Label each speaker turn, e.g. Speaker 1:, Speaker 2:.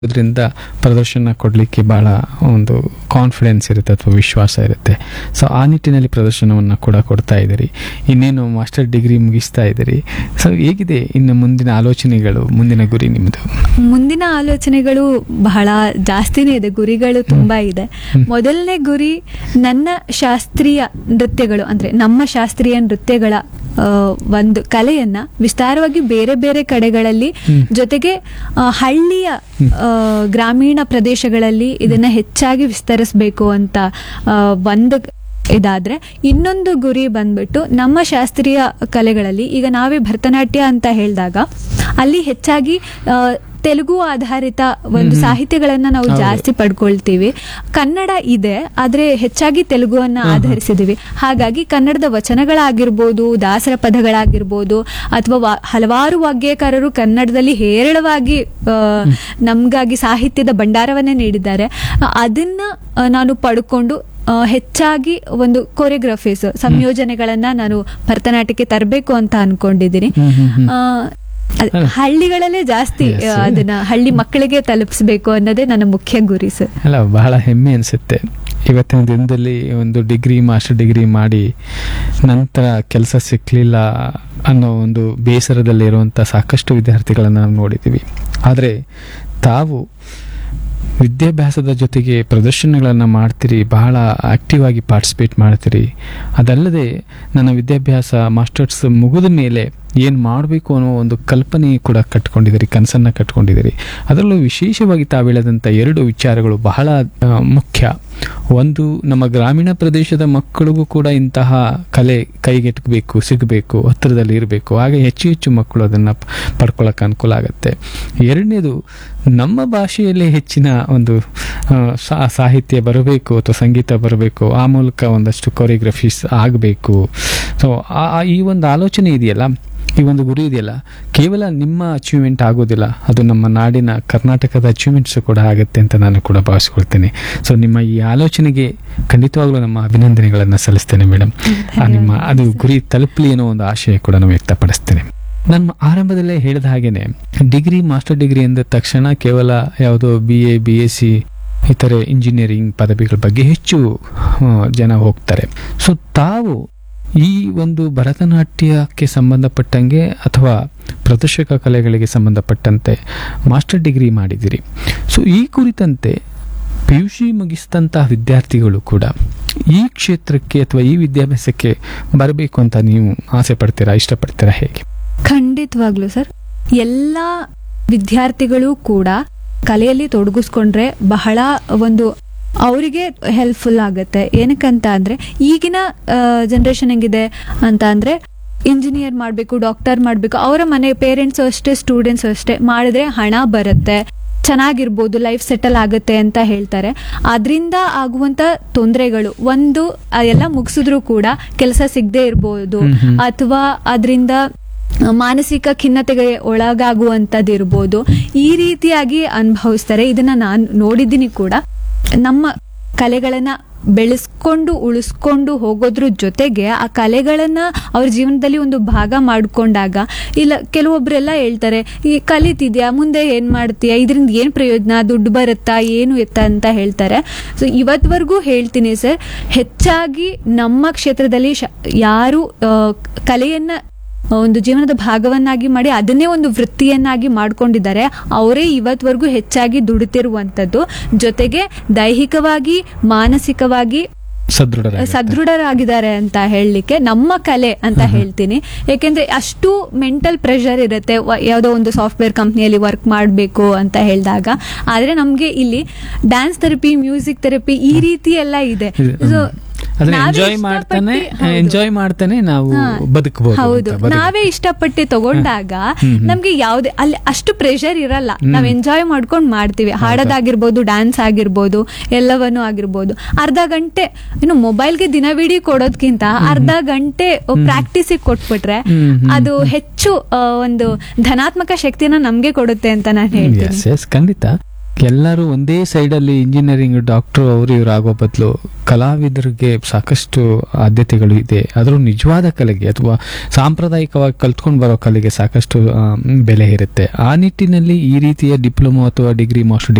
Speaker 1: ಇದರಿಂದ ಪ್ರದರ್ಶನ ಕೊಡಲಿಕ್ಕೆ ಬಹಳ ಒಂದು ಕಾನ್ಫಿಡೆನ್ಸ್ ಇರುತ್ತೆ ಅಥವಾ ವಿಶ್ವಾಸ ಇರುತ್ತೆ ಸೊ ಆ ನಿಟ್ಟಿನಲ್ಲಿ ಪ್ರದರ್ಶನವನ್ನು ಕೂಡ ಕೊಡ್ತಾ ಇದ್ದೀರಿ ಇನ್ನೇನು ಮಾಸ್ಟರ್ ಡಿಗ್ರಿ ಮುಗಿಸ್ತಾ ಇದ್ದೀರಿ ಸೊ ಹೇಗಿದೆ ಇನ್ನು ಮುಂದಿನ ಆಲೋಚನೆಗಳು ಮುಂದಿನ ಗುರಿ ನಿಮ್ಮದು
Speaker 2: ಮುಂದಿನ ಆಲೋಚನೆಗಳು ಬಹಳ ಜಾಸ್ತಿನೇ ಇದೆ ಗುರಿಗಳು ತುಂಬಾ ಇದೆ ಮೊದಲನೇ ಗುರಿ ನನ್ನ ಶಾಸ್ತ್ರೀಯ ನೃತ್ಯಗಳು ಅಂದ್ರೆ ನಮ್ಮ ಶಾಸ್ತ್ರೀಯ ನೃತ್ಯಗಳ ಆ, ಒಂದು ಕಲೆಯನ್ನ ವಿಸ್ತಾರವಾಗಿ ಬೇರೆ ಬೇರೆ ಕಡೆಗಳಲ್ಲಿ ಜೊತೆಗೆ ಆ, ಹಳ್ಳಿಯ ಆ, ಗ್ರಾಮೀಣ ಪ್ರದೇಶಗಳಲ್ಲಿ ಇದನ್ನ ಹೆಚ್ಚಾಗಿ ವಿಸ್ತರಿಸಬೇಕು ಅಂತ ಆ, ಒಂದು ಇದಾದ್ರೆ ಇನ್ನೊಂದು ಗುರಿ ಬಂದ್ಬಿಟ್ಟು ನಮ್ಮ ಶಾಸ್ತ್ರೀಯ ಕಲೆಗಳಲ್ಲಿ ಈಗ ನಾವೇ ಭರತನಾಟ್ಯ ಅಂತ ಹೇಳಿದಾಗ ಅಲ್ಲಿ ಹೆಚ್ಚಾಗಿ ಆ, ತೆಲುಗು ಆಧಾರಿತ ಒಂದು ಸಾಹಿತ್ಯಗಳನ್ನ ನಾವು
Speaker 1: ಹೌದು.
Speaker 2: ಜಾಸ್ತಿ ಪಡ್ಕೊಳ್ತೀವಿ ಕನ್ನಡ ಇದೆ ಆದ್ರೆ ಹೆಚ್ಚಾಗಿ ತೆಲುಗುವನ್ನ ಆಧರಿಸಿದೀವಿ ಹಾಗಾಗಿ ಕನ್ನಡದ ವಚನಗಳಾಗಿರ್ಬೋದು ದಾಸರ ಪದಗಳಾಗಿರ್ಬೋದು ಅಥವಾ ವಾ- ಹಲವಾರು ವಾಗ್ಯಕಾರರು ಕನ್ನಡದಲ್ಲಿ ಹೇರಳವಾಗಿ ಆ, ನಮ್ಗಾಗಿ ಸಾಹಿತ್ಯದ ಭಂಡಾರವನ್ನೇ ನೀಡಿದ್ದಾರೆ ಆ, ಅದನ್ನ ಆ, ನಾನು ಪಡ್ಕೊಂಡು ಆ, ಹೆಚ್ಚಾಗಿ ಒಂದು ಕೊರಿಯೋಗ್ರಫೀಸ್ ಸಂಯೋಜನೆಗಳನ್ನ ನಾನು ಭರತನಾಟ್ಯಕ್ಕೆ ತರಬೇಕು ಅಂತ ಅನ್ಕೊಂಡಿದ್ದೀನಿ
Speaker 1: ಹ್ಮ್, ಹ್ಮ್, ಹ್ಮ್.
Speaker 2: ಆ, ಅದ್- ಹಳ್ಳಿಗಳಲ್ಲೇ ಜಾಸ್ತಿ
Speaker 1: Yes.
Speaker 2: ಆ, ಅದನ್ನ ಹಳ್ಳಿ ಮಕ್ಕಳಿಗೆ ತಲುಪಿಸ್ಬೇಕು ಅನ್ನೋದೇ ನನ್ನ ಮುಖ್ಯ ಗುರಿ ಸರ್
Speaker 1: ಅಲ್ಲ ಬಹಳ ಹೆಮ್ಮೆ ಅನಿಸುತ್ತೆ ಇವತ್ತಿನ ದಿನದಲ್ಲಿ ಒಂದು ಡಿಗ್ರಿ ಮಾಸ್ಟರ್ ಡಿಗ್ರಿ ಮಾಡಿ ನಂತರ ಕೆಲಸ ಸಿಕ್ಕಲಿಲ್ಲ ಅನ್ನೋ ಒಂದು ಬೇಸರದಲ್ಲಿರುವಂಥ ಸಾಕಷ್ಟು ವಿದ್ಯಾರ್ಥಿಗಳನ್ನು ನಾವು ನೋಡಿದ್ದೀವಿ ಆದರೆ ತಾವು ವಿದ್ಯಾಭ್ಯಾಸದ ಜೊತೆಗೆ ಪ್ರದರ್ಶನಗಳನ್ನು ಮಾಡ್ತೀರಿ ಬಹಳ ಆಕ್ಟಿವ್ ಆಗಿ ಪಾರ್ಟಿಸಿಪೇಟ್ ಮಾಡ್ತೀರಿ ಅದಲ್ಲದೆ ನನ್ನ ವಿದ್ಯಾಭ್ಯಾಸ ಮಾಸ್ಟರ್ಸ್ ಮುಗಿದ ಮೇಲೆ ಏನು ಮಾಡಬೇಕು ಅನ್ನೋ ಒಂದು ಕಲ್ಪನೆ ಕೂಡ ಕಟ್ಕೊಂಡಿದ್ದೀರಿ ಕನಸನ್ನು ಕಟ್ಕೊಂಡಿದ್ದೀರಿ ಅದರಲ್ಲೂ ವಿಶೇಷವಾಗಿ ತಾವು ಹೇಳದಂಥ ಎರಡು ವಿಚಾರಗಳು ಬಹಳ ಆ, ಮುಖ್ಯ ಒಂದು ನಮ್ಮ ಗ್ರಾಮೀಣ ಪ್ರದೇಶದ ಮಕ್ಕಳಿಗೂ ಕೂಡ ಇಂತಹ ಕಲೆ ಕೈಗೆಟಕಬೇಕು ಸಿಗಬೇಕು ಹತ್ತಿರದಲ್ಲಿ ಇರಬೇಕು ಆಗ ಹೆಚ್ಚು ಹೆಚ್ಚು ಮಕ್ಕಳು ಅದನ್ನು ಪಡ್ಕೊಳ್ಳೋಕೆ ಅನುಕೂಲ ಆಗುತ್ತೆ ಎರಡನೇದು ನಮ್ಮ ಭಾಷೆಯಲ್ಲೇ ಹೆಚ್ಚಿನ ಒಂದು ಆ, ಸಾ- ಸಾಹಿತ್ಯ ಬರಬೇಕು ಅಥವಾ ಸಂಗೀತ ಬರಬೇಕು ಆ ಮೂಲಕ ಒಂದಷ್ಟು ಕೊರಿಯೋಗ್ರಫೀಸ್ ಆಗಬೇಕು ಸೊ ಈ ಒಂದು ಆಲೋಚನೆ ಇದೆಯಲ್ಲ ಈ ಒಂದು ಗುರಿ ಇದೆಯಲ್ಲ ಕೇವಲ ನಿಮ್ಮ ಅಚೀವ್ಮೆಂಟ್ ಆಗೋದಿಲ್ಲ ಅದು ನಮ್ಮ ನಾಡಿನ ಕರ್ನಾಟಕದ ಅಚೀವ್ಮೆಂಟ್ಸ್ ಕೂಡ ಆಗುತ್ತೆ ಅಂತ ನಾನು ಕೂಡ ಭಾವಿಸ್ಕೊಳ್ತೇನೆ ಸೊ ನಿಮ್ಮ ಈ ಆಲೋಚನೆಗೆ ಖಂಡಿತವಾಗ್ಲೂ ನಮ್ಮ ಅಭಿನಂದನೆಗಳನ್ನು ಸಲ್ಲಿಸ್ತೇನೆ ಮೇಡಮ್ ಆ ನಿಮ್ಮ ಅದು ಗುರಿ ತಲುಪಲಿ ಅನ್ನೋ ಒಂದು ಆಶಯ ಕೂಡ ನಾನು ವ್ಯಕ್ತಪಡಿಸ್ತೇನೆ ನಾನು ಆರಂಭದಲ್ಲೇ ಹೇಳಿದ ಹಾಗೇನೆ ಡಿಗ್ರಿ ಮಾಸ್ಟರ್ ಡಿಗ್ರಿ ಎಂದ ತಕ್ಷಣ ಕೇವಲ ಯಾವುದೋ B A B S C ಇತರೆ ಇಂಜಿನಿಯರಿಂಗ್ ಪದವಿಗಳ ಬಗ್ಗೆ ಹೆಚ್ಚು ಆ, ಜನ ಹೋಗ್ತಾರೆ ಸೊ ತಾವು ಈ ಒಂದು ಭರತನಾಟ್ಯಕ್ಕೆ ಸಂಬಂಧಪಟ್ಟಂಗೆ ಅಥವಾ ಪ್ರದರ್ಶಕ ಕಲೆಗಳಿಗೆ ಸಂಬಂಧಪಟ್ಟಂತೆ ಮಾಸ್ಟರ್ ಡಿಗ್ರಿ ಮಾಡಿದಿರಿ ಸೊ ಈ ಕುರಿತಂತೆ ಪಿ ಯು ಸಿ ಮುಗಿಸಿದಂತಹ ವಿದ್ಯಾರ್ಥಿಗಳು ಕೂಡ ಈ ಕ್ಷೇತ್ರಕ್ಕೆ ಅಥವಾ ಈ ವಿದ್ಯಾಭ್ಯಾಸಕ್ಕೆ ಬರಬೇಕು ಅಂತ ನೀವು ಆಸೆ ಪಡ್ತೀರಾ ಇಷ್ಟಪಡ್ತೀರಾ ಹೇಗೆ
Speaker 2: ಖಂಡಿತವಾಗ್ಲು ಸರ್ ಎಲ್ಲ ವಿದ್ಯಾರ್ಥಿಗಳು ಕೂಡ ಕಲೆಯಲ್ಲಿ ತೊಡಗಿಸ್ಕೊಂಡ್ರೆ ಬಹಳ ಒಂದು ಅವರಿಗೆ ಹೆಲ್ಪ್ಫುಲ್ ಆಗುತ್ತೆ ಏನಕ್ಕಂತ ಅಂದ್ರೆ ಈಗಿನ ಜನರೇಷನ್ ಹೆಂಗಿದೆ ಅಂತ ಅಂದ್ರೆ ಇಂಜಿನಿಯರ್ ಮಾಡಬೇಕು ಡಾಕ್ಟರ್ ಮಾಡಬೇಕು ಅವರ ಮನೆ ಪೇರೆಂಟ್ಸ್ ಅಷ್ಟೇ ಸ್ಟೂಡೆಂಟ್ಸ್ ಅಷ್ಟೇ ಮಾಡಿದ್ರೆ ಹಣ ಬರುತ್ತೆ ಚೆನ್ನಾಗಿರ್ಬೋದು ಲೈಫ್ ಸೆಟಲ್ ಆಗುತ್ತೆ ಅಂತ ಹೇಳ್ತಾರೆ ಅದರಿಂದ ಆಗುವಂತ ತೊಂದರೆಗಳು ಒಂದು ಆ ಎಲ್ಲ ಮುಗಿಸಿದ್ರು ಕೂಡ ಕೆಲಸ ಸಿಗದೆ ಇರ್ಬೋದು
Speaker 1: ಹ್ಮ್ ಹ್ಮ್.
Speaker 2: ಅಥವಾ ಅದರಿಂದ ಮಾನಸಿಕ ಖಿನ್ನತೆಗೆ ಒಳಗಾಗುವಂಥದ್ದಿರ್ಬೋದು ಈ ರೀತಿಯಾಗಿ ಅನುಭವಿಸ್ತಾರೆ ಇದನ್ನ ನಾನು ನೋಡಿದ್ದೀನಿ ಕೂಡ ನಮ್ಮ ಕಲೆಗಳನ್ನ ಬೆಳೆಸ್ಕೊಂಡು ಉಳಿಸ್ಕೊಂಡು ಹೋಗೋದ್ರ ಜೊತೆಗೆ ಆ ಕಲೆಗಳನ್ನ ಅವ್ರ ಜೀವನದಲ್ಲಿ ಒಂದು ಭಾಗ ಮಾಡ್ಕೊಂಡಾಗ ಇಲ್ಲ ಕೆಲವೊಬ್ರೆಲ್ಲ ಹೇಳ್ತಾರೆ ಈ ಕಲಿತಿದ್ಯಾ ಮುಂದೆ ಏನ್ ಮಾಡ್ತೀಯಾ ಇದರಿಂದ ಏನ್ ಪ್ರಯೋಜನ ದುಡ್ಡು ಬರುತ್ತಾ ಏನು ಎತ್ತ ಅಂತ ಹೇಳ್ತಾರೆ ಸೊ ಇವತ್ವರೆಗೂ ಹೇಳ್ತೀನಿ ಸರ್ ಹೆಚ್ಚಾಗಿ ನಮ್ಮ ಕ್ಷೇತ್ರದಲ್ಲಿ ಶ- ಯಾರು ಆ, ಕಲೆಯನ್ನ ಒಂದು ಜೀವನದ ಭಾಗವನ್ನಾಗಿ ಮಾಡಿ ಅದನ್ನೇ ಒಂದು ವೃತ್ತಿಯನ್ನಾಗಿ ಮಾಡ್ಕೊಂಡಿದ್ದಾರೆ ಅವರೇ ಇವತ್ವರೆಗೂ ಹೆಚ್ಚಾಗಿ ದುಡಿತಿರುವಂತದ್ದು ಜೊತೆಗೆ ದೈಹಿಕವಾಗಿ ಮಾನಸಿಕವಾಗಿ
Speaker 1: ಸದೃಢ
Speaker 2: ಸದೃಢರಾಗಿದ್ದಾರೆ ಅಂತ ಹೇಳಲಿಕ್ಕೆ ನಮ್ಮ ಕಲೆ ಅಂತ ಹೇಳ್ತೀನಿ ಯಾಕೆಂದ್ರೆ ಅಷ್ಟು ಮೆಂಟಲ್ ಪ್ರೆಷರ್ ಇರುತ್ತೆ ವ- ಯಾವುದೋ ಒಂದು ಸಾಫ್ಟ್ವೇರ್ ಕಂಪ್ನಿಯಲ್ಲಿ ವರ್ಕ್ ಮಾಡಬೇಕು ಅಂತ ಹೇಳಿದಾಗ ಆದ್ರೆ ನಮ್ಗೆ ಇಲ್ಲಿ ಡ್ಯಾನ್ಸ್ ಥೆರಪಿ ಮ್ಯೂಸಿಕ್ ಥೆರಪಿ ಈ ರೀತಿ ಎಲ್ಲ ಇದೆ So,
Speaker 1: ಅದನ್ನ
Speaker 2: ನಾವೇ
Speaker 1: ಎಂಜಾಯ್
Speaker 2: ಇಷ್ಟಪಟ್ಟು-
Speaker 1: ಮಾಡ್ತಾನೆ
Speaker 2: ಹೌದು.
Speaker 1: ಎಂಜಾಯ್ ಮಾಡ್ತಾನೆ ನಾವು
Speaker 2: ಹಾ.
Speaker 1: ಬದುಕಬಹುದು
Speaker 2: ಹೌದು ನಾವೇ ಇಷ್ಟಪಟ್ಟು ತಗೊಂಡಾಗ
Speaker 1: ಹ್ಮ್, ಹ್ಮ್.
Speaker 2: ನಮ್ಗೆ ಯಾವ್ದೇ ಅಲ್ಲಿ ಅಷ್ಟು ಪ್ರೆಷರ್ ಇರಲ್ಲ ನಾವ್ ಎಂಜಾಯ್ ಮಾಡ್ಕೊಂಡ್ ಮಾಡ್ತೀವಿ ಹಾಡೋದಾಗಿರ್ಬೋದು ಡ್ಯಾನ್ಸ್ ಆಗಿರ್ಬೋದು ಎಲ್ಲವನ್ನೂ ಆಗಿರ್ಬೋದು ಅರ್ಧ ಗಂಟೆ ಇನ್ನು ಮೊಬೈಲ್ಗೆ ದಿನವಿಡೀ ಕೊಡೋದ್ಕಿಂತ ಅರ್ಧ ಗಂಟೆ ಪ್ರಾಕ್ಟೀಸಿಗೆ ಕೊಟ್ಬಿಟ್ರೆ
Speaker 1: ಹ್ಮ್, ಹ್ಮ್,
Speaker 2: ಅದು ಹೆಚ್ಚು ಆ, ಒಂದು ಧನಾತ್ಮಕ ಶಕ್ತಿನ ನಮ್ಗೆ ಕೊಡುತ್ತೆ ಅಂತ ನಾನು ಹೇಳ್ತೀನಿ
Speaker 1: ಎಸ್ ಎಸ್ ಖಂಡಿತ ಎಲ್ಲರೂ ಒಂದೇ ಸೈಡಲ್ಲಿ ಇಂಜಿನಿಯರಿಂಗ್ ಡಾಕ್ಟ್ರು ಅವರು ಇವರು ಆಗೋ ಬದಲು ಕಲಾವಿದರಿಗೆ ಸಾಕಷ್ಟು ಆದ್ಯತೆಗಳು ಇದೆ ಅದರ ನಿಜವಾದ ಕಲೆಗೆ ಅಥವಾ ಸಾಂಪ್ರದಾಯಿಕವಾಗಿ ಕಲ್ತ್ಕೊಂಡು ಬರೋ ಕಲೆಗೆ ಸಾಕಷ್ಟು ಆ, ಬೆಲೆ ಇರುತ್ತೆ ಆ ನಿಟ್ಟಿನಲ್ಲಿ ಈ ರೀತಿಯ ಡಿಪ್ಲೊಮೊ ಅಥವಾ ಡಿಗ್ರಿ ಮಾಸ್ಟರ್